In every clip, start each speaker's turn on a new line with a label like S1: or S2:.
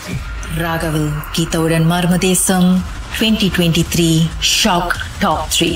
S1: ராகவில் கீதவுடன் Marmadesam 2023 shock top three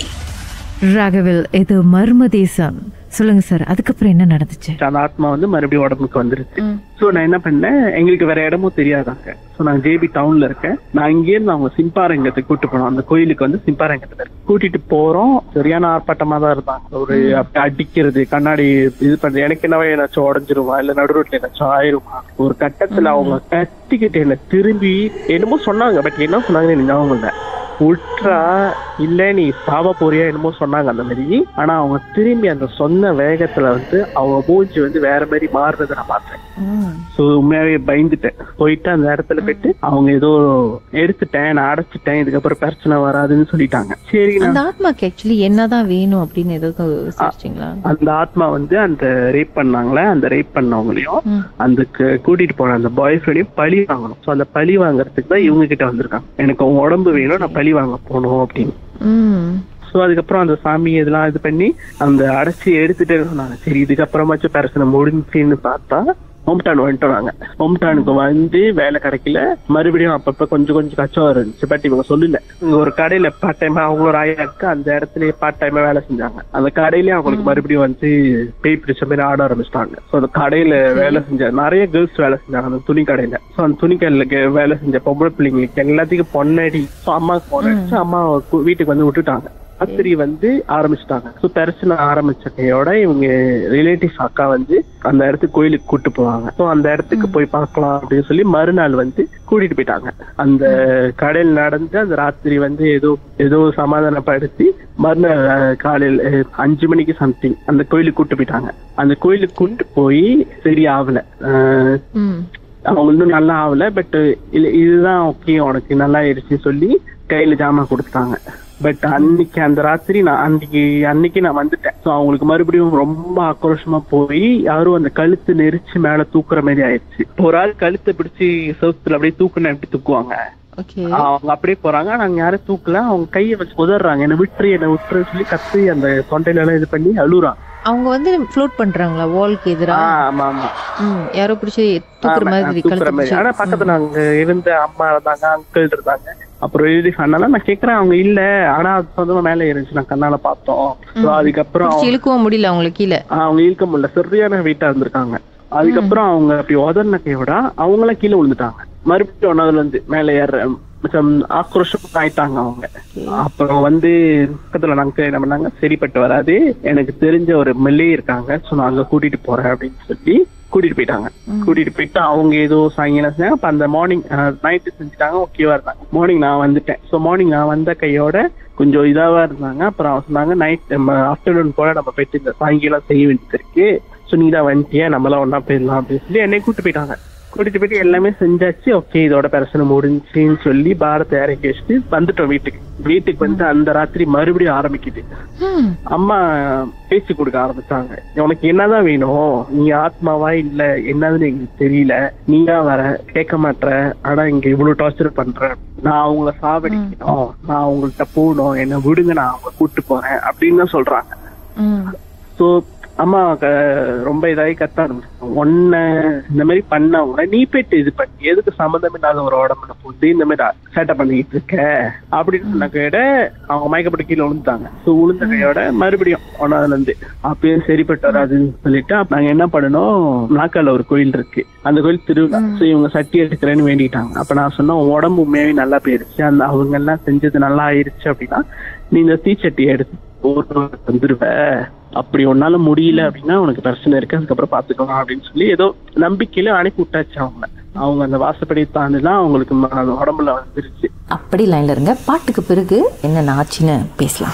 S2: ராகவில் இது மர்ம தேசம் சொல்லுங்க சார் அதுக்கப்புறம் என்ன நடந்துச்சு
S3: அந்த ஆத்மா வந்து மறுபடியும் உடம்புக்கு வந்துருச்சு சோ நான் என்ன பண்ணேன் எங்களுக்கு வேற இடமும் தெரியாதாங்க சோ நான் ஜேபி டவுன்ல இருக்கேன் நான் இங்கே இருந்து அவங்க சிம்பாரங்கத்துக்கு கூட்டு போனோம் அந்த கோயிலுக்கு வந்து சிம்பாரங்கத்துல இருக்கு கூட்டிட்டு போறோம் சரியான ஆர்ப்பாட்டமா தான் இருந்தாங்க ஒரு அப்படி அடிக்கிறது கண்ணாடி இது பண்றது எனக்கு என்னவே ஏதாச்சும் உடஞ்சிருமா இல்ல நடு ரோட்ல ஏதாச்சும் ஆயிருமா ஒரு கட்டத்துல அவங்க கத்திக்கிட்டு என்ன திரும்பி என்னமோ சொன்னாங்க பட் என்ன சொன்னாங்கன்னு எனக்கு ஞாபகம் இல்லை உட்ரா இல்ல நீ சாவ போறியா என்னமோ சொன்னாங்க அந்த மாதிரி ஆனா அவங்க திரும்பி அந்த சொன்ன வேகத்துல வந்து அவங்க மூஞ்சி வந்து வேற மாதிரி மாறுறதை நான் பார்த்தேன் சோ உண்மையாவே பயந்துட்டேன் போயிட்டு அந்த இடத்துல போயிட்டு அவங்க ஏதோ எடுத்துட்டேன் நான் அடைச்சிட்டேன் இதுக்கப்புறம் பிரச்சனை வராதுன்னு சொல்லிட்டாங்க சரி நான்
S4: அந்த ஆத்மாக்கு ஆக்சுவலி என்னதான் வேணும் அப்படின்னு எதுவும் விசாரிச்சிங்களா
S3: அந்த ஆத்மா வந்து அந்த ரேப் பண்ணாங்களே அந்த ரேப் பண்ணவங்களையும்
S4: ம்.
S3: அந்த கு- கூட்டிட்டு போன அந்த பாய் ஃப்ரெண்டையும் பழி வாங்கணும் சோ அந்த பழி வாங்குறதுக்கு தான் இவங்க கிட்ட வந்திருக்காங்க எனக்கு உங்க உடம்பு வேணும் நான் பழி வாங்க போகணும் அப்படின்னு
S4: ம்
S3: சோ அதுக்கப்புறம் அந்த சாமி இதெல்லாம் இது பண்ணி அந்த அடைச்சி எடுத்துட்டே சொன்னாங்க சரி இதுக்கப்புறமாச்சும் பிரச்சனை முடிஞ்சுன்னு பார்த்தா ஹோம்டான் வந்துட்டோம் நாங்க ஹோம்டானுக்கு வந்து வேலை கிடைக்கல மறுபடியும் அப்பப்ப கொஞ்சம் கொஞ்சம் கச்சம் இருந்துச்சு பட் இவங்க சொல்லல இங்க ஒரு கடையில பார்ட் டைமா அவங்களோட ஆயா இருக்கு அந்த இடத்துலயே பார்ட் டைமா வேலை செஞ்சாங்க அந்த கடையிலயே அவங்களுக்கு மறுபடியும் வந்து பேய் பிடிச்ச மாதிரி ஆட ஆரம்பிச்சிட்டாங்க சோ அந்த கடையில வேலை செஞ்ச நிறைய கேர்ள்ஸ் வேலை செஞ்சாங்க அந்த துணி கடையில சோ அந்த துணி கடையில வேலை செஞ்ச பொம்பளை பிள்ளைங்களுக்கு எல்லாத்துக்கும் பொன்னடி சோ அம்மாவுக்கு பொண்ணடிச்சு அம்மா கு- வீட்டுக்கு வந்து விட்டுட்டாங்க ராத்திரி வந்து ஆரம்பிச்சிட்டாங்க ஸோ பிரச்சனை ஆரம்பிச்ச கையோட இவங்க ரிலேட்டிவ் அக்கா வந்து அந்த இடத்துக்கு கோயிலுக்கு கூட்டு போவாங்க ஸோ அந்த இடத்துக்கு போய் பார்க்கலாம் அப்படின்னு சொல்லி மறுநாள் வந்து கூட்டிட்டு போயிட்டாங்க அந்த கடையில் நடந்து அந்த ராத்திரி வந்து ஏதோ ஏதோ சமாதானப்படுத்தி மறுநாள் அஹ், காலையில் அஹ், அஞ்சு மணிக்கு சம்திங் அந்த கோயிலுக்கு கூட்டு போயிட்டாங்க அந்த கோயிலுக்கு கூட்டு போய் சரி ஆகல அஹ்,
S4: ம்
S3: அவங்க இன்னும் நல்லா ஆகல பட் இதுதான் ஓகே உனக்கு நல்லா ஆயிடுச்சு சொல்லி கையில ஜாமான் கொடுத்தாங்க பட் அன்னைக்கு அந்த ராத்திரி நான் அன்னைக்கு அன்னைக்கு நான் வந்துட்டேன் ஸோ அவங்களுக்கு மறுபடியும் ரொம்ப ஆக்ரோஷமா போய் யாரும் அந்த கழுத்து நெரிச்சு மேல தூக்குற மாதிரி ஆயிடுச்சு ஒரு ஆள் கழுத்தை பிடிச்சி செவுத்துல அப்படியே தூக்குனா எப்படி தூக்குவாங்க
S4: ஓகே
S3: அவங்க அப்படியே போறாங்க நாங்க யாரும் தூக்கல அவங்க கையை வச்சு உதறாங்க என்ன விட்டுரு என்ன விட்டுரு சொல்லி கத்தி அந்த தொண்டையில எல்லாம் இது பண்ணி அழுகுறாங்க
S4: அவங்க வந்து ஃப்ளோட் பண்றாங்களா வால்க்கு எதிரா
S3: ஆஹ் ஆமா ஆமா
S4: ம் யாரோ பிடிச்சி தூக்குற
S3: ஆமா,
S4: மாதிரி
S3: தூக்குற
S4: கழுத்து
S3: மாதிரி.
S4: பிடிச்சி
S3: ஆனா பக்கத்துல அங்க இருந்த அம்மா இருந்தாங்க அங்கிள் இருந்தாங்க அப்புறம் எழுதி அதனால நான் கேக்குறேன் அவங்க இல்ல ஆனா அது சொந்தமா மேல இருந்துச்சு நான் கண்ணால பார்த்தோம் So, அதுக்கப்புறம்
S4: பிடிச்சி இழுக்கவும் முடியல அவங்களுக்கு கீழே
S3: அவங்க இழுக்க முடியல சரியான வெயிட்டா இருந்திருக்காங்க அதுக்கப்புறம் அவங்க அப்படி உதர்ன கையோட அவங்களாம் கீழே விழுந்துட்டாங்க மறுபடியும் ஒன்னாவதுல இருந்து மேல ஏற கொஞ்சம் ஆக்ரோஷம் ஆயிட்டாங்க அவங்க அப்புறம் வந்து பக்கத்துல நாங்க என்ன பண்ணாங்க சரிப்பட்டு வராது எனக்கு தெரிஞ்ச ஒரு மெல்லே இருக்காங்க சோ நான் அங்க கூட்டிட்டு போறேன் அப்படின்னு சொல்லி கூட்டிட்டு போயிட்டாங்க கூட்டிட்டு போயிட்டு அவங்க ஏதோ சாயங்காலம் செஞ்சாங்க அப்ப அந்த மார்னிங் நைட்டு செஞ்சுட்டாங்க ஓகேவா இருந்தாங்க மார்னிங் நான் வந்துட்டேன் ஸோ மார்னிங் நான் வந்த கையோட கொஞ்சம் இதாவா இருந்தாங்க அப்புறம் அவங்க சொன்னாங்க நைட் நம்ம ஆஃப்டர்நூன் போல நம்ம போயிட்டு இந்த சாயங்காலம் செய்ய வேண்டியது இருக்கு ஸோ நீ தான் வந்துட்டியா நம்மளாம் ஒண்ணா போயிடலாம் அப்படின்னு சொல்லி என்னை கூட்டு போயிட்டாங்க கூட்டிட்டு போயிட்டு எல்லாமே செஞ்சாச்சு ஓகே இதோட பிரச்சனை முடிஞ்சுன்னு சொல்லி பாரத்தை இறக்கி வச்சுட்டு வந்துட்டோம் வீட்டுக்கு வீட்டுக்கு வந்து அந்த ராத்திரி மறுபடியும் ஆரம்பிக்குது
S4: ம்
S3: அம்மா பேச்சு கொடுக்க ஆரம்பிச்சாங்க உனக்கு என்னதான் வேணும் நீ ஆத்மாவா இல்ல என்னதுன்னு எங்களுக்கு தெரியல நீயா வர கேட்க மாட்ற ஆனா இங்க இவ்வளவு டார்ச்சர் பண்ற நான் அவங்கள சாவடிக்கணும் நான் அவங்கள்ட்ட போகணும் என்ன விடுங்க நான் அவங்க கூட்டு போறேன் அப்படின்னு தான் சொல்றாங்க
S4: ம்
S3: சோ அம்மா க- ரொம்ப இதாகி கத்த ஆரம்பிச்சாங்க உன்ன இந்த மாதிரி பண்ணவங்க நீ போயிட்டு இது பண்ணி எதுக்கு சம்மந்தம் இல்லாத ஒரு உடம்புல போட்டு இந்த மாதிரி சேட்டை பண்ணிட்டு இருக்க அப்படின்னு சொன்ன கையோட அவங்க மயக்கப்பட்டு கீழே விழுந்துட்டாங்க சோ விழுந்த கையோட மறுபடியும் ஒன்னாவதுல இருந்து அப்பயும் சரிப்பட்டு வராதுன்னு சொல்லிட்டு அப்ப நாங்க என்ன பண்ணணும் நாக்கால ஒரு கோயில் இருக்கு அந்த கோயில் திருவிழா சோ இவங்க சட்டி எடுக்கிறேன்னு வேண்டிட்டாங்க அப்ப நான் சொன்னேன் உன் உடம்பு உண்மையாவே நல்லா போயிருச்சு அந்த அவங்க எல்லாம் செஞ்சது நல்லா ஆயிருச்சு அப்படின்னா நீ இந்த தீச்சட்டியை எடுத்து ஒரு வந்துருவ அப்படி உன்னால முடியல அப்படின்னா உனக்கு பிரச்சனை இருக்கு அதுக்கப்புறம் பாத்துக்கலாம் அப்படின்னு சொல்லி ஏதோ நம்பிக்கையில அனுப்பி விட்டாச்சு அவங்க அவங்க அந்த வாசப்படி தாண்டிதான் அவங்களுக்கு ம- அந்த உடம்புல வந்துருச்சு
S1: அப்படி லைன்ல இருங்க பாட்டுக்கு பிறகு என்ன ஆச்சுன்னு பேசலாம்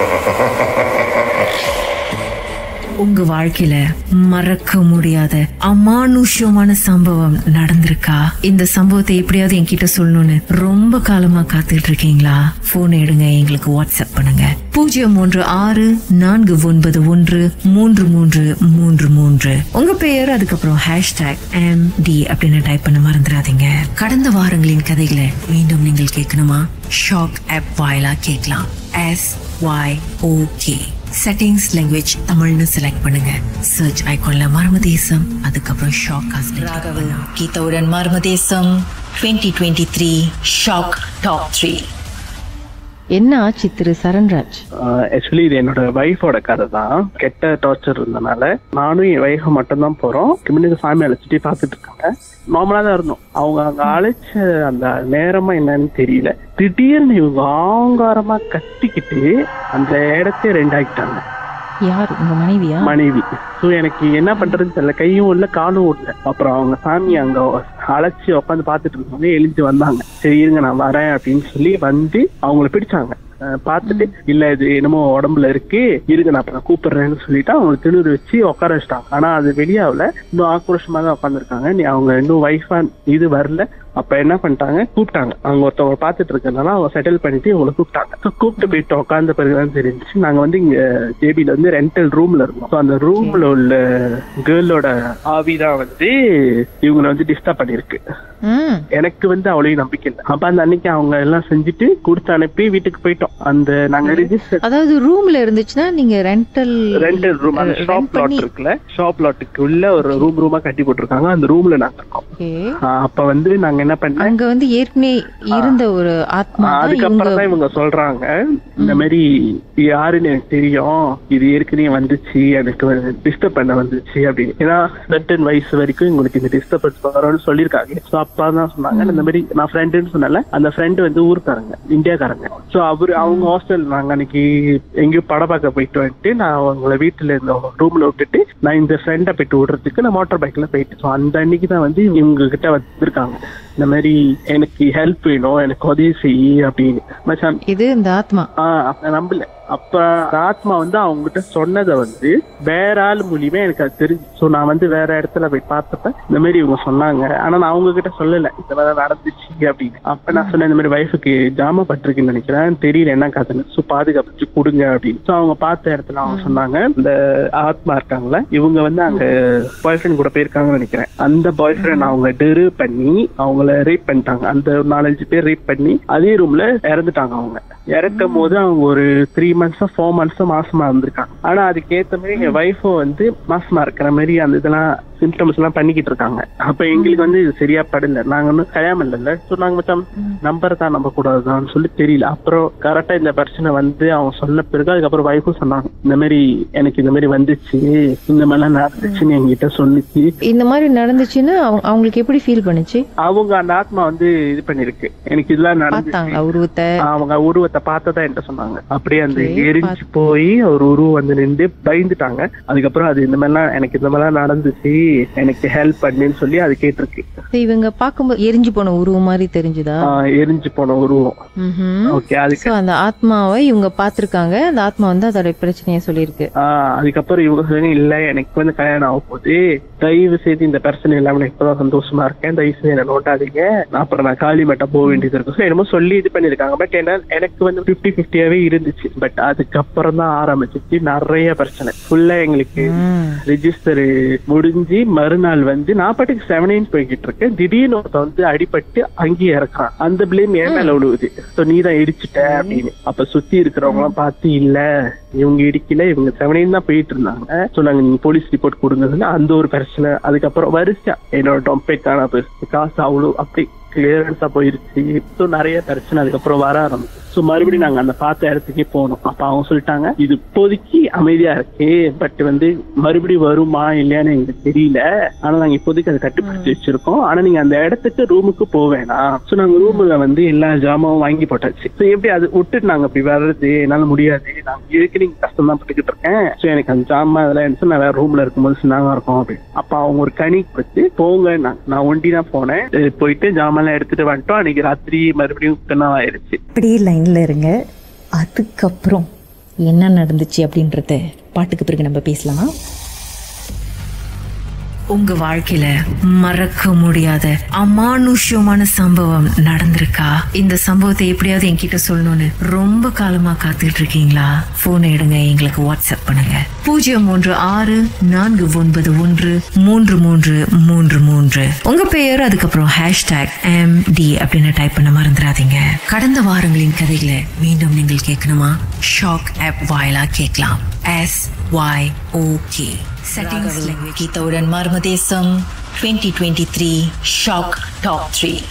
S1: உங்க வாழ்க்கையில மறக்க முடியாத அமானுஷ்யமான சம்பவம் நடந்திருக்கா இந்த சம்பவத்தை எப்படியாவது என்கிட்ட சொல்லணும்னு ரொம்ப காலமா காத்துட்டு இருக்கீங்களா போன் எடுங்க எங்களுக்கு வாட்ஸ்அப் பண்ணுங்க பூஜ்ஜியம் மூன்று ஆறு நான்கு ஒன்பது ஒன்று மூன்று மூன்று மூன்று மூன்று உங்க பெயர் அதுக்கப்புறம் ஹேஷ்டாக் எம் டி அப்படின்னு டைப் பண்ண மறந்துடாதீங்க கடந்த வாரங்களின் கதைகளை மீண்டும் நீங்கள் கேட்கணுமா ஷாக் ஆப் வாயிலா கேட்கலாம் S Y OK settings language தமிழ்னு செலக்ட் பண்ணுங்க சர்ச் ஐகான்ல மர்மதேசம் அதுக்கப்புறம் ஷாக் ராகவன் கீதவுடன் மர்மதேசம்
S5: 2023 Shock Top 3.
S4: என்ன ஆச்சு திரு சரண்ராஜ்
S3: ஆக்சுவலி இது என்னோட ஒய்ஃபோட கதை தான் கெட்ட டார்ச்சர் இருந்தனால நானும் என் ஒய்ஃபை மட்டும்தான் போறோம் கிமினுக்கு சாமி அழைச்சிட்டு பார்த்துட்டு இருக்காங்க நார்மலா தான் இருந்தோம் அவங்க அங்க அழைச்ச அந்த நேரமா என்னன்னு தெரியல திடீர்னு இவங்க ஆங்காரமா கத்திக்கிட்டு அந்த இடத்தையே ரெண்டாக்கிட்டாங்க
S4: யார் உங்க மனைவியா
S3: மனைவி ஸோ எனக்கு என்ன பண்றதுன்னு தெரியல கையும் இல்ல காலும் இல்ல அப்புறம் அவங்க சாமி அங்க அழைச்சி உட்காந்து பார்த்துட்டு இருந்தாங்க எழுந்து வந்தாங்க சரி இருங்க நான் வரேன் அப்படின்னு சொல்லி வந்து அவங்கள பிடிச்சாங்க அஹ் பார்த்துட்டு இல்ல இது என்னமோ உடம்புல இருக்கு இருங்க நான் அப்புறம் கூப்பிடுறேன்னு சொல்லிட்டு அவங்க திணறு வச்சு உட்கார வச்சிட்டாங்க ஆனா அது வெளியாகல இன்னும் ஆக்ரோஷமா தான் உட்காந்துருக்காங்க நீ அவங்க இன்னும் ஒய்ஃபா இது வரல அப்ப என்ன பண்ணிட்டாங்க கூப்பிட்டாங்க அவங்க ஒருத்தவங்க பார்த்துட்டு இருக்கறதுனால அவங்க செட்டில் பண்ணிட்டு இவங்களை கூப்பிட்டாங்க So, கூப்பிட்டு போயிட்டு உட்கார்ந்த பிறகுதான் தெரிஞ்சுச்சு நாங்க வந்து இங்க ஜேபில வந்து ரெண்டல் ரூம்ல இருந்தோம் So, அந்த ரூம்ல உள்ள கேர்ளோட ஆவிதான் வந்து இவங்களை வந்து டிஸ்டர்ப் பண்ணிருக்கு
S4: ம்
S3: எனக்கு வந்து அவ்வளவு நம்பிக்கை இல்லை அப்ப அந்த அன்னைக்கு அவங்க எல்லாம் செஞ்சுட்டு கொடுத்து அனுப்பி வீட்டுக்கு போயிட்டோம் அந்த நாங்க ரிஜிஸ்டர்
S4: அதாவது ரூம்ல இருந்துச்சுன்னா நீங்க ரெண்டல்
S3: ரெண்டல் ரூம் அந்த
S4: rent
S3: ஷாப் லாட்
S4: பண்ணி-
S3: இருக்குல்ல ஷாப் லாட்டுக்கு உள்ள ஒரு ரூம் ரூமா கட்டி போட்டிருக்காங்க அந்த ரூம்ல நாங்க இருக்கோம்
S4: ஓகே
S3: ஆஹ் அப்ப வந்து நாங்க என்ன பண்ணோம்
S4: அங்க வந்து ஏற்கனவே இருந்த ஒரு ஆத்மா தான்
S3: அதுக்கப்புறம்
S4: இவங்க
S3: தான் இவங்க சொல்றாங்க இந்த மாதிரி இது யாருன்னு எனக்கு தெரியும் இது ஏற்கனவே வந்துச்சு எனக்கு டிஸ்டர்ப் பண்ண வந்துச்சு அப்படின்னு ஏன்னா சர்டன் வயசு வரைக்கும் உங்களுக்கு இந்த டிஸ்டர்பன்ஸ் வரும்னு சொல்லியிருக்காங்க ஸோ அப்பா தான் சொன்னாங்க இந்த மாதிரி நான் ஃப்ரெண்டுன்னு சொன்னால அந்த ஃப்ரெண்டு வந்து ஊருக்காரங்க இந்தியாக்காரங்க ஸோ அவரு அவங்க ஹாஸ்டல் நாங்க அன்னைக்கு எங்கேயோ படம் பார்க்க போயிட்டு வந்துட்டு நான் அவங்கள வீட்டுல இருந்த ரூம்ல விட்டுட்டு நான் இந்த ஃப்ரெண்டை போயிட்டு விடுறதுக்கு நான் மோட்டார் பைக்ல போயிட்டு ஸோ அந்த அன்னைக்கு தான் வந்து இவங்க கிட்ட வந்திருக்காங்க இந்த மாதிரி எனக்கு ஹெல்ப் வேணும் எனக்கு உதவி செய் அப்படின்னு மச்சான்
S4: இது இந்த ஆத்மா
S3: ஆஹ் அப்ப நம்பல அப்ப அந்த ஆத்மா வந்து அவங்க கிட்ட சொன்னதை வந்து வேற ஆள் மூலியமா எனக்கு அது தெரிஞ்சு சோ நான் வந்து வேற இடத்துல போய் பார்த்தப்ப இந்த மாதிரி இவங்க சொன்னாங்க ஆனா நான் அவங்க கிட்ட சொல்லல இந்த மாதிரி நடந்துச்சு அப்படின்னு அப்ப நான் சொன்னேன் இந்த மாதிரி வைஃபுக்கு ஜாம பட்டிருக்குன்னு நினைக்கிறேன் தெரியல என்ன கதைன்னு சோ பாதுகாப்பு கொடுங்க அப்படின்னு சோ அவங்க பார்த்த இடத்துல அவங்க சொன்னாங்க இந்த ஆத்மா இருக்காங்களா இவங்க வந்து அங்க பாய் ஃப்ரெண்ட் கூட போயிருக்காங்கன்னு நினைக்கிறேன் அந்த பாய் ஃப்ரெண்ட் அவங்க டெரு பண்ணி அவங்கள ரேப் பண்ணிட்டாங்க அந்த ஒரு நாலஞ்சு பேர் ரேப் பண்ணி அதே ரூம்ல இறந்துட்டாங்க அவங்க இறக்கும் போது அவங்க ஒரு த்ரீ மந்த்ஸோ ஃபோர் மந்த்ஸோ மாசமா இருந்திருக்காங்க ஆனா அதுக்கு ஏத்த மாதிரி எங்க ஒய்ஃபும் வந்து மாசமா இருக்கிற மாதிரி அந்த இதெல்லாம் சிம்டம்ஸ் எல்லாம் பண்ணிக்கிட்டு இருக்காங்க அப்ப எங்களுக்கு வந்து இது சரியா படல நாங்க ஒன்னும் கல்யாணம் இல்லைல்ல ஸோ நாங்க மச்சான் நம்பர் தான் நம்ப கூடாதுன்னு சொல்லி தெரியல அப்புறம் கரெக்டா இந்த பிரச்சனை வந்து அவங்க சொன்ன பிறகு அதுக்கப்புறம் ஒய்ஃபும் சொன்னாங்க இந்த மாதிரி எனக்கு இந்த மாதிரி வந்துச்சு இந்த மாதிரிலாம் நடந்துச்சுன்னு எங்ககிட்ட சொன்னிச்சு
S4: இந்த மாதிரி நடந்துச்சுன்னா அவங்க- அவங்களுக்கு எப்படி ஃபீல் பண்ணுச்சு
S3: அவங்க அந்த ஆத்மா வந்து இது பண்ணிருக்கு எனக்கு இதெல்லாம் நடந்து
S4: பார்த்தாங்களா உருவத்தை
S3: அவங்க உருவத்தை பார்த்ததா என்கிட்ட சொன்னாங்க அப்படியே அந்த
S4: Okay,
S3: எரிஞ்சு போய் ஒரு உருவம் வந்து நின்று பயந்துட்டாங்க அதுக்கப்புறம் அது இந்த மாதிரிலாம் எனக்கு இந்த மாதிரிலாம் நடந்துச்சு எனக்கு ஹெல்ப் பண்ணுன்னு சொல்லி அது கேட்டிருக்கு
S4: இவங்க பார்க்கும்போது எரிஞ்சு போன உருவம் மாதிரி தெரிஞ்சுதா
S3: ஆஹ் எரிஞ்சு போன உருவம்
S4: ம்ஹும்.
S3: ஓகே அதுக்கு
S4: சோ அந்த ஆத்மாவை இவங்க பார்த்திருக்காங்க அந்த ஆத்மா வந்து அதோட பிரச்சனையை சொல்லியிருக்கு
S3: ஆஹ் அதுக்கப்புறம் இவங்க சொல்லி இல்ல எனக்கு வந்து கல்யாணம் ஆக போகுது தயவு செய்து இந்த பிரச்சனை இல்லாம நான் இப்பதான் சந்தோஷமா இருக்கேன் தயவு செய்து என்ன நோட்டாதீங்க நான் அப்புறம் நான் காளி மட்டும் போக வேண்டியது இருக்கும் So, என்னமோ சொல்லி இது பண்ணிருக்காங்க பட் என்ன எனக்கு வந்து பிப்டி பிப்டியாவே இருந்துச்சு பட் அதுக்கப்புறம் தான் ஆரம்பிச்சிச்சு நிறைய பிரச்சனை ஃபுல்லா எங்களுக்கு
S4: ம்.
S3: ரெஜிஸ்டர் முடிஞ்சு மறுநாள் வந்து நான் பாட்டுக்கு செவனைன் போய்கிட்டு இருக்கேன் திடீர்னு ஒருத்தன் வந்து அடிபட்டு அங்கேயே இறக்குறான் அந்த பிளேம் என் மேல விழுவுது ஸோ நீ தான் இடிச்சிட்ட அப்படின்னு அப்ப சுத்தி இருக்கிறவங்க எல்லாம் பார்த்து இல்ல இவங்க இடிக்கல இவங்க செவனைன் தான் போயிட்டு இருந்தாங்க சொன்னாங்க நீங்க போலீஸ் ரிப்போர்ட் கொடுங்கன்னு அந்த ஒரு பிரச்சனை அதுக்கப்புறம் வரிசையா என்னோட டொம்பே காணா போயிருச்சு காசு அவ்வளோ அப்படி கிளியரன்ஸா போயிருச்சு ஸோ நிறைய பிரச்சனை அதுக்கப்புறம் வர ஆரம்பிச்சு ஸோ மறுபடியும் நாங்க அந்த பார்த்த இடத்துக்கே போனோம் அப்ப அவங்க சொல்லிட்டாங்க இது இப்போதைக்கு அமைதியா இருக்கு பட் வந்து மறுபடியும் வருமா இல்லையான்னு எங்களுக்கு தெரியல ஆனா நாங்க இப்போதைக்கு அதை கட்டுப்படுத்தி வச்சிருக்கோம் ஆனா நீங்க அந்த இடத்துக்கு ரூமுக்கு போக வேணாம் ஸோ நாங்க ரூம்ல வந்து எல்லா ஜாமாவும் வாங்கி போட்டாச்சு ஸோ எப்படி அது விட்டுட்டு நாங்க அப்படி வர்றது என்னால முடியாது நான் இருக்கு நீங்க கஷ்டம் தான் பட்டுக்கிட்டு இருக்கேன் ஸோ எனக்கு அந்த ஜாமான் இதெல்லாம் இருந்துச்சு நான் வேற ரூம்ல இருக்கும்போது சின்னாங்க இருக்கும் அப்படின்னு அப்ப அவங்க ஒரு கனி வச்சு போங்க நான் நான் ஒண்டி தான் போனேன் அஹ் போயிட்டு ஜாமான்லாம் எடுத்துட்டு வந்துட்டோம் அன்னைக்கு ராத்திரி மறுபடியும் கண்ணாவாயிருச்சு
S5: அப்படியே லைன்ல இருங்க அதுக்கப்புறம் என்ன நடந்துச்சு அப்படின்றத பாட்டுக்கு பிறகு நம்ம பேசலாம்
S1: உங்க வாழ்க்கையில மறக்க முடியாத அமானுஷ்யமான சம்பவம் நடந்திருக்கா இந்த சம்பவத்தை எப்படியாவது என்கிட்ட சொல்லணும்னு ரொம்ப காலமா காத்துட்டு இருக்கீங்களா போனை எடுங்க எங்களுக்கு வாட்ஸ்அப் பண்ணுங்க பூஜ்ஜியம் மூன்று ஆறு நான்கு ஒன்பது ஒன்று மூன்று மூன்று மூன்று மூன்று உங்க பெயர் அதுக்கப்புறம் ஹேஷ்டாக் எம் டி அப்படின்னு டைப் பண்ண மறந்துடாதீங்க கடந்த வாரங்களின் கதைகளை மீண்டும் நீங்கள் கேட்கணுமா ஷாக் ஆப் வாயிலா கேட்கலாம் எஸ் ஒய் ஓகே செட்டிங்ஸ்
S5: கீதவுடன் மர்மதேசம் 2023 ஷாக் டாப் த்ரீ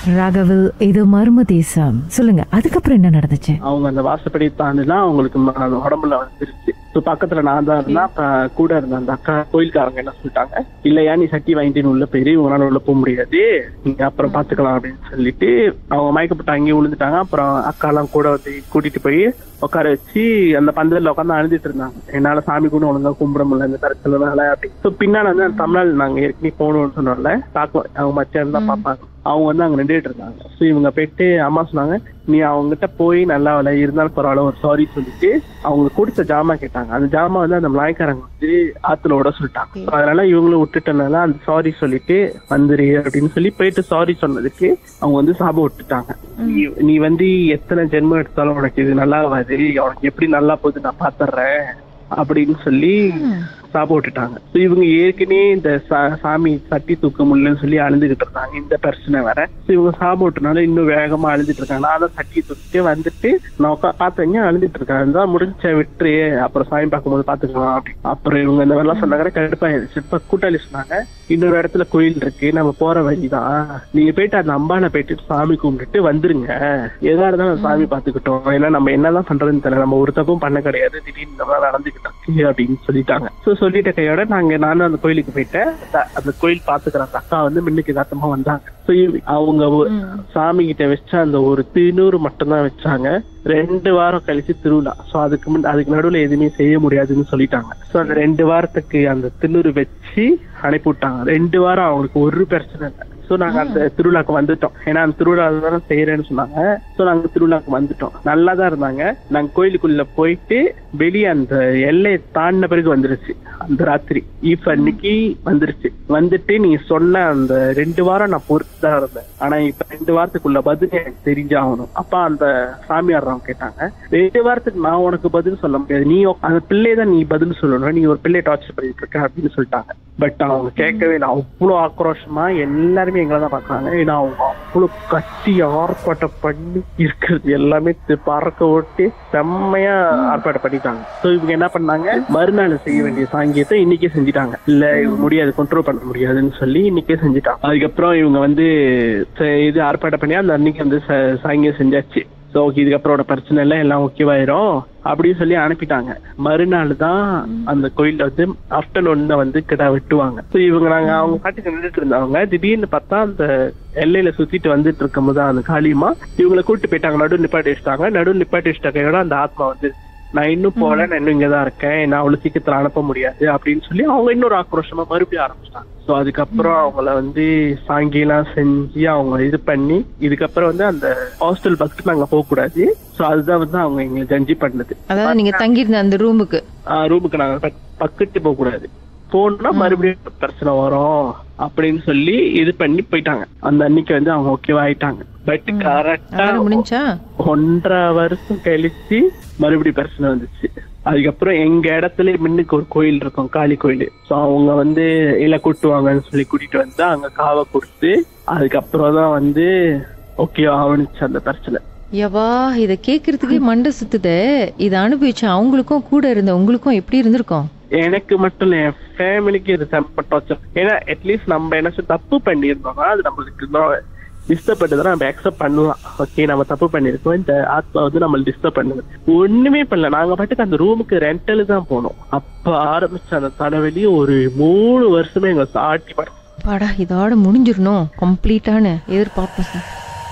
S2: ராகவில் இது மர்ம தேசம் சொல்லுங்க அதுக்கப்புறம் என்ன நடந்துச்சு
S3: அவங்க அந்த வாசப்படி தாண்டினா அவங்களுக்கு ம- அந்த உடம்புல வந்துருச்சு ஸோ பக்கத்துல நான் தான் இருந்தேன் அப்ப கூட இருந்த அந்த அக்கா கோயில்காரங்க என்ன சொல்லிட்டாங்க இல்லையா நீ சட்டி வாங்கிட்டு உள்ள போயிரு உங்களால உள்ள போக முடியாது நீங்க அப்புறம் பாத்துக்கலாம் அப்படின்னு சொல்லிட்டு அவங்க மயக்கப்பட்டு அங்கேயே விழுந்துட்டாங்க அப்புறம் அக்காலாம் கூட வந்து கூட்டிட்டு போய் உட்கார வச்சு அந்த பந்தல்ல உட்காந்து அழுதுட்டு இருந்தாங்க என்னால சாமி கூட ஒழுங்கா கும்பிட முடியல இந்த தரத்துலனால அப்படி ஸோ பின்னால வந்து அந்த தமிழ்நாடு நாங்க ஏற்கனவே போகணும்னு சொன்னோம்ல தாக்கம் அவங்க மச்சான் தான் பார்ப்பாங்க அவங்க வந்து அங்க நின்றுட்டு இருந்தாங்க ஸோ இவங்க போயிட்டு அம்மா சொன்னாங்க நீ அவங்ககிட்ட போய் நல்லா விலை இருந்தாலும் பரவாயில்ல ஒரு சாரி சொல்லிட்டு அவங்க கொடுத்த ஜாமா கேட்டாங்க அந்த ஜாமா வந்து அந்த மலாய்க்காரங்க வந்து ஆத்துல விட சொல்லிட்டாங்க So அதனால இவங்களும் விட்டுட்டனால அந்த சாரி சொல்லிட்டு வந்துரு அப்படின்னு சொல்லி போயிட்டு சாரி சொன்னதுக்கு அவங்க வந்து சாபம் விட்டுட்டாங்க நீ நீ வந்து எத்தனை ஜென்மம் எடுத்தாலும் உனக்கு இது நல்லா ஆகாது உனக்கு எப்படி நல்லா போகுது நான் பாத்துறேன் அப்படின்னு சொல்லி சாபம் விட்டுட்டாங்க So இவங்க ஏற்கனவே இந்த சா- சாமி தட்டி தூக்க முடியலன்னு சொல்லி அழுதுகிட்டு இருந்தாங்க இந்த பிரச்சனை வேற So இவங்க சாபம் விட்டனால இன்னும் வேகமா அழுதுட்டு இருக்காங்க நான் தான் தட்டி தூக்கிட்டு வந்துட்டு நான் உட்கா பார்த்தீங்க அழுதுட்டு இருக்காங்க தான் முடிஞ்ச விட்டுரு அப்புறம் சாமி பார்க்கும்போது பாத்துக்கலாம் அப்படி அப்புறம் இவங்க இந்த மாதிரிலாம் சொன்னாங்க கடுப்பாயிருச்சு இப்ப கூட்டாளி சொன்னாங்க இன்னொரு இடத்துல கோயில் இருக்கு நம்ம போற வழிதான் நீங்க போயிட்டு அந்த அம்பானை போயிட்டு சாமி கும்பிட்டுட்டு வந்துருங்க எதா இருந்தாலும் சாமி பாத்துக்கிட்டோம் ஏன்னா நம்ம என்னதான் பண்றதுன்னு தெரியல நம்ம ஒரு தப்பும் பண்ண கிடையாது திடீர்னு இந்த மாதிரி நடந்துக்கிட்டோம் அப்படின்னு சொல்லிட்டாங்க சோ சொல்லிட்ட கையோட நாங்க நானும் அந்த கோயிலுக்கு போயிட்டேன் அந்த- அந்த கோயில் பாத்துக்கிற அந்த அக்கா வந்து மின்னுக்கு யதார்த்தமா வந்தாங்க So இவ- அவங்க ஒ- சாமி கிட்ட வச்ச அந்த ஒரு திருநூறு மட்டும்தான் வச்சாங்க ரெண்டு வாரம் கழிச்சு திருவிழா சோ அதுக்கு முன் அதுக்கு நடுவுல எதுவுமே செய்ய முடியாதுன்னு சொல்லிட்டாங்க சோ அந்த ரெண்டு வாரத்துக்கு அந்த திருநூறு வச்சு அனுப்பி விட்டாங்க ரெண்டு வாரம் அவங்களுக்கு ஒரு பிரச்சனை இல்லை சோ நாங்க அந்த திருவிழாக்கு வந்துட்டோம் ஏன்னா அந்த திருவிழா தானே செய்யறேன்னு சொன்னாங்க சோ நாங்க திருவிழாக்கு வந்துட்டோம் நல்லா தான் இருந்தாங்க நாங்க கோயிலுக்குள்ள போயிட்டு வெளியே அந்த எல்லையை தாண்டின பிறகு வந்துருச்சு அந்த ராத்திரி ஈஃப் அன்னைக்கு வந்துருச்சு வந்துட்டு நீ சொன்ன அந்த ரெண்டு வாரம் நான் பொறுத்து தான் இருந்தேன் ஆனா இப்ப ரெண்டு வாரத்துக்குள்ள பதில் எனக்கு தெரிஞ்சாகணும் அப்ப அந்த சாமியார்றவங்க கேட்டாங்க ரெண்டு வாரத்துக்கு நான் உனக்கு பதில் சொல்ல முடியாது நீ உக்- அந்த பிள்ளையை தான் நீ பதில் சொல்லணும் நீ ஒரு பிள்ளையை டார்ச்சர் பண்ணிட்டு இருக்க அப்படின்னு சொல்லிட்டாங்க பட் அவங்க கேட்கவே இல்லை அவ்வளவு ஆக்ரோஷமா எல்லாருமே எங்களை தான் பாக்குறாங்க ஏன்னா அவங்க அவ்வளவு கட்டி ஆர்ப்பாட்டம் பண்ணி இருக்கிறது எல்லாமே தி- பறக்க ஓட்டி செம்மையா ஆர்ப்பாட்டம் பண்ணிட்டாங்க சோ இவங்க என்ன பண்ணாங்க மறுநாள் செய்ய வேண்டிய சாங்கியத்தை இன்னைக்கே செஞ்சுட்டாங்க இல்ல இவங்க முடியாது கண்ட்ரோல் பண்ண முடியாதுன்னு சொல்லி இன்னைக்கே செஞ்சுட்டாங்க அதுக்கப்புறம் இவங்க வந்து ச- இது ஆர்ப்பாட்டம் பண்ணி அந்த அன்னைக்கு வந்து ச- சாங்கியம் செஞ்சாச்சு ஸோ ஓகே இதுக்கப்புறம் உன்னோட பிரச்சனை இல்லை எல்லாம் ஓகேவாயிரும் அப்படின்னு சொல்லி அனுப்பிட்டாங்க மறுநாள் தான் அந்த கோயில்ல வந்து ஆஃப்டர்நூன் வந்து கிடா வெட்டுவாங்க ஸோ இவங்க நாங்க அவங்க பாட்டுக்கு நின்றுட்டு இருந்தவங்க திடீர்னு பார்த்தா அந்த எல்லையில சுத்திட்டு வந்துட்டு இருக்கும்போது அந்த காளியம்மா இவங்களை கூட்டு போயிட்டாங்க நடு நிப்பாட்டி வச்சுட்டாங்க நடு நிப்பாட்டி வச்சுட்டாங்க அந்த ஆத்மா வந்து நான் இன்னும் போல நான் இன்னும் இங்கதான் இருக்கேன் நான் அவ்வளவு சீக்கிரத்துல அனுப்ப முடியாது அப்படின்னு சொல்லி அவங்க இன்னொரு ஆக்ரோஷமா மறுபடியும் ஆரம்பிச்சிட்டாங்க சோ அதுக்கப்புறம் அவங்கள வந்து சாங்கிலாம் செஞ்சு அவங்க இது பண்ணி இதுக்கப்புறம் வந்து அந்த ஹாஸ்டல் பக்கத்து நாங்க போக கூடாது சோ அதுதான் வந்து அவங்க எங்களை ஜட்ஜி பண்ணது
S4: அதாவது நீங்க தங்கியிருந்த அந்த ரூமுக்கு
S3: ரூமுக்கு நாங்க பக்- பக்கத்து போக கூடாது போனா மறுபடியும் பிரச்சனை வரும் அப்படின்னு சொல்லி இது பண்ணி போயிட்டாங்க அந்த அன்னைக்கு வந்து அவங்க ஓகேவா ஆயிட்டாங்க பட் கரெக்டா
S4: அதனால முடிஞ்சா
S3: ஒன்றரை வருஷம் கழிச்சு மறுபடியும் பிரச்சனை வந்துச்சு அதுக்கப்புறம் எங்க இடத்துல முன்னுக்கு ஒரு கோயில் இருக்கும் காளி கோயில் சோ அவங்க வந்து இல்ல கூட்டுவாங்கன்னு சொல்லி கூட்டிட்டு வந்து அங்க காவை கொடுத்து அதுக்கப்புறம் தான் வந்து ஓகே ஆவணிச்சு அந்த பிரச்சனை
S4: யவா இத கேக்குறதுக்கே மண்டை சுத்துதே இத அனுபவிச்ச அவங்களுக்கும் கூட இருந்த உங்களுக்கும் எப்படி இருந்திருக்கும்
S3: எனக்கு மட்டும் இல்ல என் ஃபேமிலிக்கு இது செம்ம டார்ச்சர் ஏன்னா அட்லீஸ்ட் நம்ம என்ன சொல்லி தப்பு பண்ணியிருந்தோம்னா அது நம்மளுக்கு டிஸ்டர்ப் பண்ணதை நம்ம அக்செப்ட் பண்ணலாம் ஓகே நம்ம தப்பு பண்ணிருக்கோம் இந்த ஆத்மா வந்து நம்ம டிஸ்டர்ப் பண்ணுது ஒண்ணுமே பண்ணல நாங்க பாட்டுக்கு அந்த ரூமுக்கு ரெண்டல் தான் போனோம் அப்ப ஆரம்பிச்ச அந்த தலைவலி ஒரு மூணு வருஷமே எங்க சாட்டி படம்
S4: பாடா இதோட முடிஞ்சிடணும் கம்ப்ளீட்டான எதிர்பார்ப்போம் சார்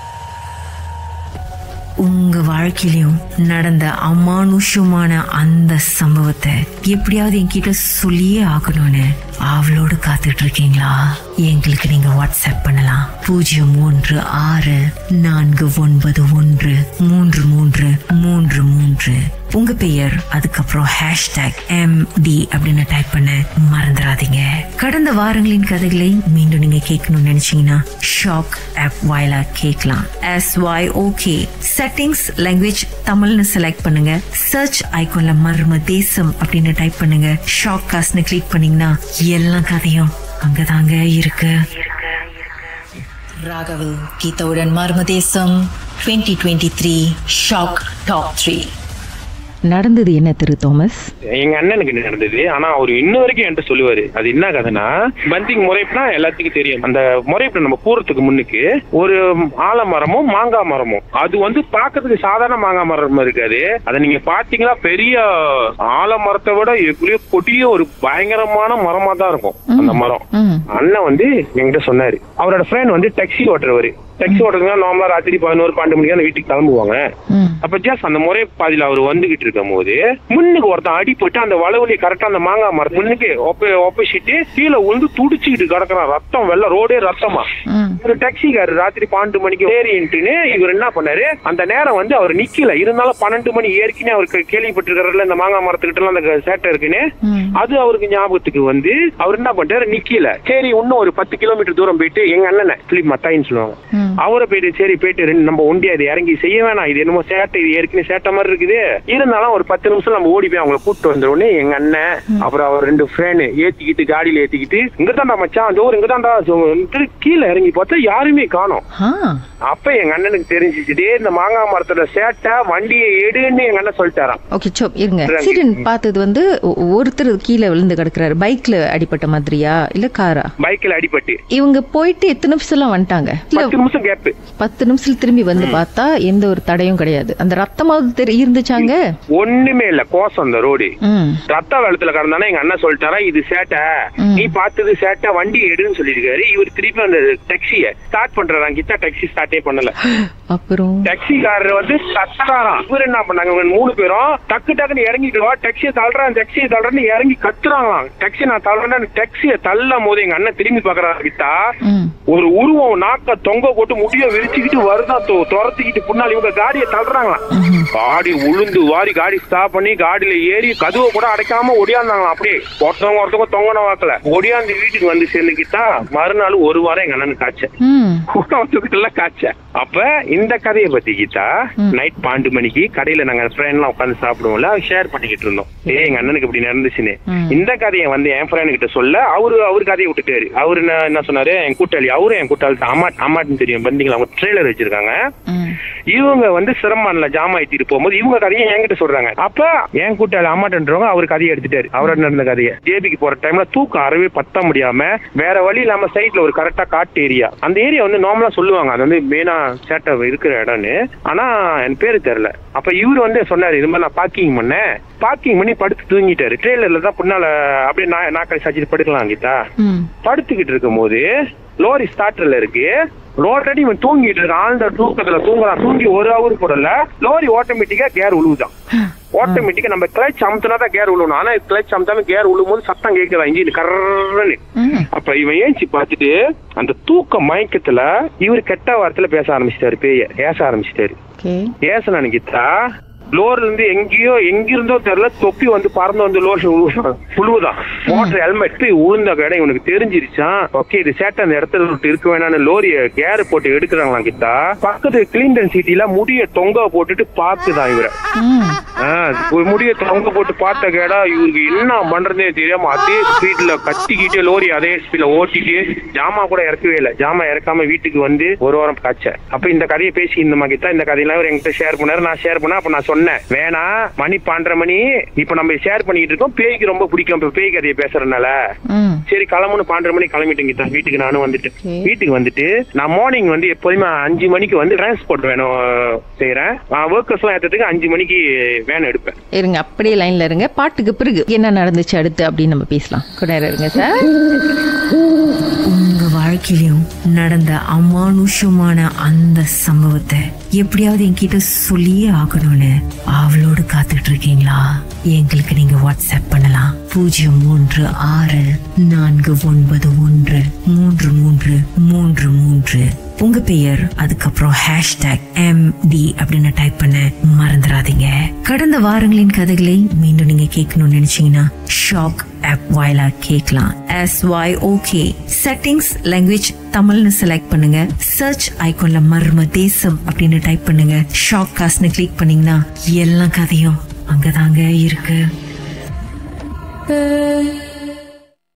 S1: உங்க வாழ்க்கையிலும் நடந்த அமானுஷமான அந்த சம்பவத்தை எப்படியாவது என்கிட்ட சொல்லியே ஆகணும்னு அவளோடு காத்துட்டு இருக்கீங்களா எங்களுக்கு நீங்க வாட்ஸ்அப் பண்ணலாம் பூஜ்ஜியம் ஒன்று ஆறு நான்கு ஒன்பது ஒன்று மூன்று மூன்று மூன்று மூன்று உங்க பெயர் அதுக்கப்புறம் ஹேஷ்டேக் எம் டி அப்படின்னு டைப் பண்ண மறந்துடாதீங்க கடந்த வாரங்களின் கதைகளை மீண்டும் நீங்க கேட்கணும்னு நினைச்சீங்கன்னா ஷாக் ஆப் வாயிலா கேட்கலாம் S Y OK settings language தமிழ்னு செலக்ட் பண்ணுங்க சர்ச் ஐகான்ல மர்ம தேசம் அப்படின்னு டைப் பண்ணுங்க ஷாக் காஸ்ட்னு கிளிக் பண்ணீங்கன்னா எல்லா கதையும் அங்கதாங்க இருக்கு
S5: ராகவில் கீதாவுடன் Marmadesam twenty twenty three shock top three
S4: நடந்தது என்ன திரு தாமஸ்
S6: எங்க அண்ணனுக்கு நடந்தது ஆனா அவர் இன்ன வரைக்கும் என்கிட்ட சொல்லுவாரு அது என்ன கதைனா பந்திங் முறைப்புனா எல்லாத்துக்கும் தெரியும் அந்த முறைப்பு நம்ம கூறத்துக்கு முன்னுக்கு ஒரு ஆலமரமும் மாங்காய் மரமும் அது வந்து பார்க்கிறதுக்கு சாதாரண மாங்காய் மரம் இருக்காது அதை நீங்க பாத்தீங்கன்னா பெரிய ஆலமரத்தை விட எப்படியோ கொடிய ஒரு பயங்கரமான மரமா தான் இருக்கும் அந்த மரம்
S4: ம்
S6: அண்ணன் வந்து என்கிட்ட சொன்னாரு அவரோட ஃப்ரெண்ட் வந்து டாக்ஸி ஓட்டுறவரு டாக்ஸி ஓட்டுறதுனா நார்மலா ராத்திரி பதினோரு பன்னெண்டு மணிக்கு தான் வீட்டுக்கு கிளம்புவாங்க
S4: ம்
S6: அப்ப ஜஸ்ட் அந்த முறை பாதியில அவர் வந்துகிட்டு இருக்கும் போது முன்னுக்கு ஒருத்தன் அடிபட்டு அந்த வளவுலி கரெக்டா அந்த மாங்காய் மரத்து முன்னுக்கு ஒப்ப ஒப்பிச்சிட்டு கீழே விழுந்து துடிச்சுக்கிட்டு கிடக்குறான் ரத்தம் வெள்ள ரோடே ரத்தமா
S4: ம்
S6: ஒரு டாக்ஸிக்காரர் ராத்திரி பன்னெண்டு மணிக்கு ஏறின்ட்டுன்னு இவர் என்ன பண்ணாரு அந்த நேரம் வந்து அவர் நிக்கல இருந்தாலும் பன்னெண்டு மணி ஏற்கனவே அவருக்கு கேள்விப்பட்டிருக்கிறதுல இந்த மாங்காய் மரத்துக்கிட்ட எல்லாம் அந்த சேட்டை இருக்குன்னு
S4: ம்
S6: அது அவருக்கு ஞாபகத்துக்கு வந்து அவர் என்ன பண்ணிட்டாரு நிக்கல சரி இன்னும் ஒரு பத்து கிலோமீட்டர் தூரம் போயிட்டு எங்க அண்ணனை பிலிப் மத்தாயின்னு சொல்லுவாங்க
S4: ம்
S6: அவரை போயிட்டு சரி போயிட்டு ரெண்டு நம்ம ஒண்டியா இது இறங்கி செய்ய வேணாம் இது என்னமோ சேட்டை இது ஏற்கனவே சேட்டை மாதிரி இருக்குது இருந்தாலும் ஒரு பத்து நிமிஷம் நம்ம ஓடி போய் அவங்கள கூப்பிட்டு வந்துருவோன்னு எங்க அண்ணன் அப்புறம் அவர் ரெண்டு ஃப்ரெண்டு ஏத்திக்கிட்டு காடியில ஏத்திக்கிட்டு இங்க தாண்டா மச்சான் ஜோர் இங்க தாண்டா கீழே இறங்கி பார்த்தா யாருமே காணோம்
S4: ஆ
S6: அப்ப எங்க அண்ணனுக்கு தெரிஞ்சிச்சு டேய் இந்த மாங்காய் மரத்தோட சேட்டை வண்டியை எடுன்னு எங்க அண்ணன் சொல்லிட்டாராம்
S4: ஓகே சோ இருங்க ஆக்சிடென்ட் பார்த்தது வந்து ஒ- ஒருத்தர் கீழே விழுந்து கிடக்குறாரு பைக்ல அடிபட்ட மாதிரியா இல்ல காரா
S6: பைக்ல அடிபட்டு
S4: இவங்க போயிட்டு எத்தனை நிமிஷம் வந்துட்டாங்க இல்ல
S6: பத்து நிமிஷம் கேப்
S4: பத்து நிமிஷம் திரும்பி வந்து பார்த்தா எந்த ஒரு தடையும் கிடையாது அந்த ரத்தமாவது தெரி இருந்துச்சாங்க
S6: ஒண்ணுமே இல்ல கோசம் அந்த ரோடு
S4: ம்
S6: ரத்த வெள்ளத்துல கடந்தானே எங்க அண்ணன் சொல்லிட்டாரா இது சேட்டை
S4: ம்.
S6: நீ பார்த்தது சேட்டை வண்டி எடுன்னு சொல்லியிருக்காரு இவர் திருப்பி அந்த டாக்ஸிய ஸ்டார்ட் பண்றாராம் கிட்ட டாக்ஸி ஸ்டார்ட்டே பண்ணல
S4: அப்புறம்
S6: டாக்ஸிக்காரர் வந்து கத்துறாராம் இவர் என்ன பண்ணாங்க இவங்க மூணு பேரும் டக்கு டக்குன்னு இறங்கிட்டு வா டாக்ஸியை தள்ளுறான் டாக்ஸியை தள்ளுறேன்னு இறங்கி கத்துறாங்களாம் டாக்ஸி நான் தள்ளுறேன்னு டாக்ஸியை தள்ளும் போது எங்க அண்ணன் திரும்பி பாக்குறாரு கிட்டா
S4: ம்
S6: ஒரு உருவம் நாக்க தொங்க போட்டு முடிய விரிச்சுக்கிட்டு வருதா தொ- துரத்திக்கிட்டு பின்னாடி இவங்க காடியை தள்ளுறாங்களாம் காடி உளுந்து வாரி காடி ஸ்டாப் பண்ணி காடியில ஏறி கதவை கூட அடைக்காம ஒடியாந்தாங்களாம் அப்படியே ஒருத்தவங்க ஒருத்தவங்க தொங்கன வாக்கல ஒடியாந்து வீட்டுக்கு வந்து சேர்ந்துக்கிட்டா மறுநாள் ஒரு வாரம் எங்க அண்ணனுக்கு காய்ச்ச
S4: ம்
S6: வருஷத்துக்குள்ள காய்ச்ச அப்ப இந்த கதையை பத்தி கீதா நைட் பன்னெண்டு மணிக்கு கடையில நாங்க ஃப்ரெண்ட் எல்லாம் உட்காந்து சாப்பிடுவோம்ல ஷேர் பண்ணிக்கிட்டு இருந்தோம் ஏய் எங்க அண்ணனுக்கு இப்படி நடந்துச்சுன்னு
S4: ம்.
S6: இந்த கதையை வந்து என் ஃப்ரெண்ட் கிட்ட சொல்ல அவரு அவரு கதையை விட்டுட்டாரு அவரு என்ன என்ன சொன்னாரு என் கூட்டாளி அவரும் என் கூட்டாளி அம்மா அம்மாட்டுன்னு தெரியும் பந்தீங்களா அவங்க ட்ரெய்லர் வச்சிருக்காங்க
S4: ம்
S6: இவங்க வந்து சிரமம்ல ஜாமா ஏத்திட்டு போகும்போது இவங்க கதையை என்கிட்ட சொல்றாங்க அப்ப என் கூட்டாளி அம்மாட்டன்றவங்க அவர் கதையை எடுத்துட்டாரு அவரோட நடந்த கதையை ஜேபிக்கு போற டைம்ல தூக்கம் அறவே பத்த முடியாம வேற வழி இல்லாம சைட்ல ஒரு கரெக்டா காட்டு ஏரியா அந்த ஏரியா வந்து நார்மலா சொல்லுவாங்க அது வந்து மெயினா சேட்டை இருக்கிற இடம்னு ஆனா என் பேரு தெரியல அப்ப இவர் வந்து சொன்னாரு இது மாதிரி நான் பார்க்கிங் பண்ணேன் பார்க்கிங் பண்ணி படுத்து தூங்கிட்டாரு ட்ரெயிலர்ல தான் பின்னால அப்படியே நா- நாக்களை சாச்சிட்டு படுக்கலாம் கீதா
S4: ம்
S6: படுத்துக்கிட்டு இருக்கும் போது லோரி ஸ்டார்டர்ல இருக்கு ஆல்ரெடி இவன் தூங்கிட்டு இருக்கான் ஆழ்ந்த தூக்கத்துல தூங்குறான் தூங்கி ஒரு ஹவர் போடல லோரி ஆட்டோமேட்டிக்கா கேர் உழுவுதான் ஆட்டோமேட்டிக்கா நம்ம கிளச் அமுத்தினா தான் கேர் உழுவணும் ஆனா கிளச் அமுத்தாலும் கேர் உழுவும் போது சத்தம் கேட்குதா இன்ஜின் கர்றன்னு
S4: ம்
S6: அப்ப இவன் ஏஞ்சி பார்த்துட்டு அந்த தூக்க மயக்கத்துல இவர் கெட்ட வார்த்தையில பேச ஆரம்பிச்சிட்டாரு பேய ஏச ஆரம்பிச்சிட்டாரு
S4: ஓகே
S6: ஏச நினைக்கிட்டா லோர்ல இருந்து எங்கேயோ எங்கிருந்தோ தெரியல தொப்பி வந்து பறந்து வந்து லோர் புழுவுதான் மோட்டர் ஹெல்மெட் உழுந்த கடை இவனுக்கு தெரிஞ்சிருச்சான் ஓகே இது சேட்டை அந்த இடத்துல விட்டு இருக்க வேணாம்னு லோரிய கேர் போட்டு எடுக்கிறாங்களாம் கிட்டா பக்கத்து கிளீன்டன் சிட்டில முடிய தொங்க போட்டுட்டு பார்த்துதான் இவரை
S4: ம்
S6: ஆ, ஒரு முடிய தொங்க போட்டு பார்த்த கேடா இவருக்கு என்ன பண்றதே தெரியாம அதே ஸ்பீட்ல கத்திக்கிட்டு லோரி அதே ஸ்பீட்ல ஓட்டிட்டு ஜாமா கூட இறக்கவே இல்லை ஜாமா இறக்காம வீட்டுக்கு வந்து ஒரு வாரம் காய்ச்ச அப்ப இந்த கதையை பேசி இந்த மாதிரி தான் இந்த கதையெல்லாம் இவர் என்கிட்ட ஷேர் பண்ணாரு நான் ஷேர் பண்ணேன் அப்ப நான் சொன்னேன் வேணாம் மணி பன்னெண்டரை மணி இப்ப நம்ம ஷேர் பண்ணிட்டு இருக்கோம் பேய்க்கு ரொம்ப பிடிக்கும் இப்ப பேய் கதையை பேசுறதுனால
S4: ம்
S6: சரி கிளம்புன்னு பன்னெண்டரை மணி கிளம்பிட்டேங்க தான் வீட்டுக்கு நானும் வந்துட்டேன்
S4: Okay.
S6: வீட்டுக்கு வந்துட்டு நான் மார்னிங் வந்து எப்போதுமே அஞ்சு மணிக்கு வந்து டிரான்ஸ்போர்ட் வேணும் செய்யறேன் ஒர்க்கர்ஸ் எல்லாம் ஏற்றதுக்கு அஞ்சு மணிக்கு வேன் எடுப்பேன்
S4: இருங்க அப்படியே லைன்ல இருங்க பாட்டுக்கு பிறகு என்ன நடந்துச்சு அடுத்து அப்படின்னு நம்ம பேசலாம் கொஞ்ச நேரம் இருங்க சார்
S1: உங்க வாழ்க்கையிலும் நடந்த அமானுஷமான அந்த சம்பவத்தை எப்படியாவது என்கிட்ட சொல்லியே ஆகணும்னு அவளோடு காத்துட்டு இருக்கீங்களா எங்களுக்கு நீங்க வாட்ஸ்அப் பண்ணலாம் பூஜ்ஜியம் மூன்று ஆறு நான்கு ஒன்பது ஒன்று மூன்று மூன்று மூன்று மூன்று உங்க பெயர் அதுக்கப்புறம் ஹேஷ்டேக் எம் டி அப்படின்னு டைப் பண்ண மறந்துடாதீங்க கடந்த வாரங்களின் கதைகளை மீண்டும் நீங்க கேட்கணும்னு நினைச்சீங்கன்னா ஷாக் ஆப் வாயிலா கேட்கலாம் S Y OK settings language தமிழ்னு செலக்ட் பண்ணுங்க சர்ச் ஐகான்ல மர்ம தேசம் அப்படின்னு டைப் பண்ணுங்க ஷாக் காஸ்ட்னு கிளிக் பண்ணீங்கன்னா எல்லா கதையும் அங்கதாங்க இருக்கு